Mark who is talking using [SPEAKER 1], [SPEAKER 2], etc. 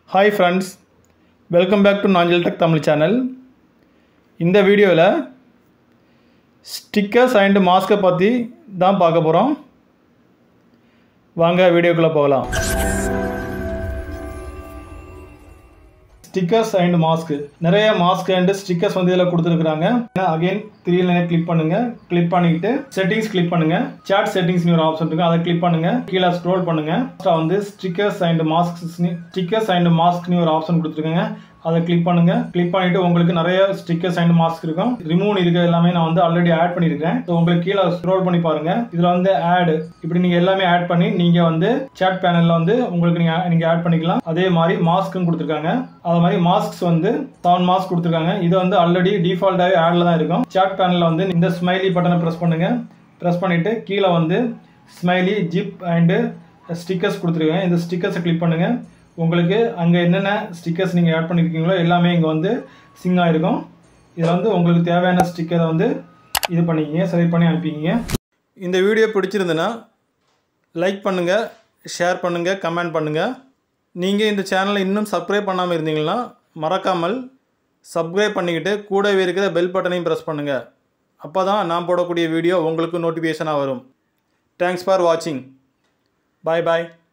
[SPEAKER 1] hi friends welcome back to Nanjal tech Tamil channel இந்த வீடியோவில் stickers and மாஸ்க்கை பற்றி தான் பார்க்க போகிறோம் வாங்க வீடியோக்குள்ளே போகலாம் ஸ்டிக்கர்ஸ் அண்ட் மாஸ்க் நிறைய மாஸ்க் அண்ட் ஸ்டிக்கர்ஸ் வந்து இதில் கொடுத்துருக்குறாங்க அகைன் த்ரீ லைனை கிளிக் பண்ணுங்க கிளிக் பண்ணிக்கிட்டு செட்டிங்ஸ் கிளிக் பண்ணுங்க சாட் செட்டிங்ஸ் ஒரு ஆப்ஷன் இருக்கு அதை கிளிக் பண்ணுங்க கீழே ஸ்க்ரோல் பண்ணுங்க First வந்து stickers and mask stickers and மாஸ்க்னு ஒரு ஆப்ஷன் கொடுத்துருக்காங்க அதை கிளிக் பண்ணுங்க கிளிக் பண்ணிட்டு உங்களுக்கு நிறைய ஸ்டிக்கர்ஸ் அண்ட் மாஸ்க் இருக்கும் ரிமூவ் இருக்க எல்லாமே நான் வந்து ஆல்ரெடி ஆட் பண்ணியிருக்கேன் ஸோ உங்களுக்கு கீழே ஸ்க்ரோல் பண்ணி பாருங்க இதுல வந்து ஆட் இப்படி நீங்க எல்லாமே ஆட் பண்ணி நீங்க வந்து சாட் பேனல்ல வந்து உங்களுக்கு நீங்க நீங்க ஆட் பண்ணிக்கலாம் அதே மாதிரி மாஸ்க்கும் கொடுத்துருக்காங்க அது மாதிரி மாஸ்க்ஸ் வந்து செவன் மாஸ்க் கொடுத்துருக்காங்க இது வந்து ஆல்ரெடி டிஃபால்ட்டாகவே ஆட்ல தான் இருக்கும் சாட் பேனல்ல வந்து இந்த ஸ்மைலி பட்டனை ப்ரெஸ் பண்ணுங்க ப்ரெஸ் பண்ணிட்டு கீழே வந்து ஸ்மைலி ஜிப் அண்டு ஸ்டிக்கர்ஸ் கொடுத்துருக்காங்க இந்த ஸ்டிக்கர்ஸை கிளிக் பண்ணுங்க உங்களுக்கு அங்கே என்னென்ன ஸ்டிக்கர்ஸ் நீங்கள் ஆட் பண்ணியிருக்கீங்களோ எல்லாமே இங்கே வந்து சிங் ஆகிருக்கும் இதில் வந்து உங்களுக்கு தேவையான ஸ்டிக்கரை வந்து இது பண்ணிக்கிங்க செலக்ட் பண்ணி அனுப்பிக்கிங்க இந்த வீடியோ பிடிச்சிருந்துன்னா லைக் பண்ணுங்கள் ஷேர் பண்ணுங்கள் கமெண்ட் பண்ணுங்கள் நீங்கள் இந்த சேனலை இன்னும் சப்ஸ்கிரைப் பண்ணாமல் இருந்தீங்கன்னா மறக்காமல் சப்ஸ்கிரைப் பண்ணிக்கிட்டு கூடவே இருக்கிற பெல் பட்டனையும் ப்ரெஸ் பண்ணுங்கள் அப்போ தான் நான் போடக்கூடிய வீடியோ உங்களுக்கு நோட்டிஃபிகேஷனாக வரும் தேங்க்ஸ் ஃபார் வாட்சிங் பாய் பாய்